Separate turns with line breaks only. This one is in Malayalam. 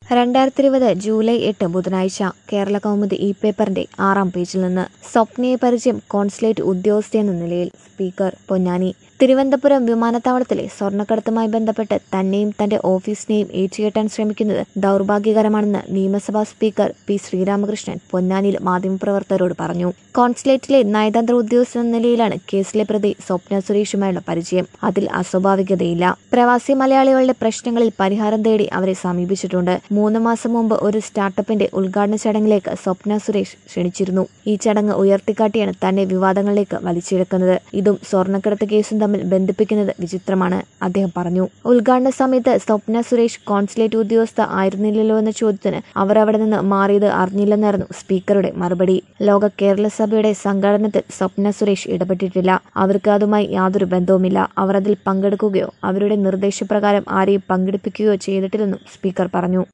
രണ്ടായിരത്തി ഇരുപത് ജൂലൈ എട്ട് ബുധനാഴ്ച കേരള കൗമുദി ഇ പേപ്പറിന്റെ ആറാം പേജിൽ നിന്ന് സ്വപ്നയെ പരിചയം കോൺസുലേറ്റ് ഉദ്യോഗസ്ഥയെന്ന നിലയിൽ സ്പീക്കർ പൊന്നാനി തിരുവനന്തപുരം വിമാനത്താവളത്തിലെ സ്വർണ്ണക്കടത്തുമായി ബന്ധപ്പെട്ട് തന്നെയും തന്റെ ഓഫീസിനെയും ഏറ്റുകെട്ടാൻ ശ്രമിക്കുന്നത് ദൗർഭാഗ്യകരമാണെന്ന് നിയമസഭാ സ്പീക്കർ പി ശ്രീരാമകൃഷ്ണൻ പൊന്നാനിയിൽ മാധ്യമപ്രവർത്തകരോട് പറഞ്ഞു കോൺസുലേറ്റിലെ നയതന്ത്ര ഉദ്യോഗസ്ഥൻ എന്ന നിലയിലാണ് കേസിലെ പ്രതി സ്വപ്ന സുരേഷുമായുള്ള പരിചയം അതിൽ അസ്വാഭാവികതയില്ല പ്രവാസി മലയാളികളുടെ പ്രശ്നങ്ങളിൽ പരിഹാരം തേടി അവരെ സമീപിച്ചിട്ടുണ്ട് മൂന്ന് മാസം മുമ്പ് ഒരു സ്റ്റാർട്ടപ്പിന്റെ ഉദ്ഘാടന ചടങ്ങിലേക്ക് സ്വപ്ന സുരേഷ് ക്ഷണിച്ചിരുന്നു ഈ ചടങ്ങ് ഉയർത്തിക്കാട്ടിയാണ് തന്നെ വിവാദങ്ങളിലേക്ക് വലിച്ചിഴക്കുന്നത് ഇതും സ്വർണ്ണക്കടത്ത് കേസും തമ്മിൽ ബന്ധിപ്പിക്കുന്നത് വിചിത്രമാണ് അദ്ദേഹം പറഞ്ഞു ഉദ്ഘാടന സമയത്ത് സ്വപ്ന സുരേഷ് കോൺസുലേറ്റ് ഉദ്യോഗസ്ഥ ആയിരുന്നില്ലല്ലോ എന്ന ചോദ്യത്തിന് അവർ അവിടെ നിന്ന് മാറിയത് അറിഞ്ഞില്ലെന്നായിരുന്നു സ്പീക്കറുടെ മറുപടി ലോക കേരള സഭയുടെ സംഘാടനത്തിൽ സ്വപ്ന സുരേഷ് ഇടപെട്ടിട്ടില്ല അവർക്ക് അതുമായി യാതൊരു ബന്ധവുമില്ല അവർ അതിൽ പങ്കെടുക്കുകയോ അവരുടെ നിർദ്ദേശപ്രകാരം ആരെയും പങ്കെടുപ്പിക്കുകയോ ചെയ്തിട്ടില്ലെന്നും സ്പീക്കർ പറഞ്ഞു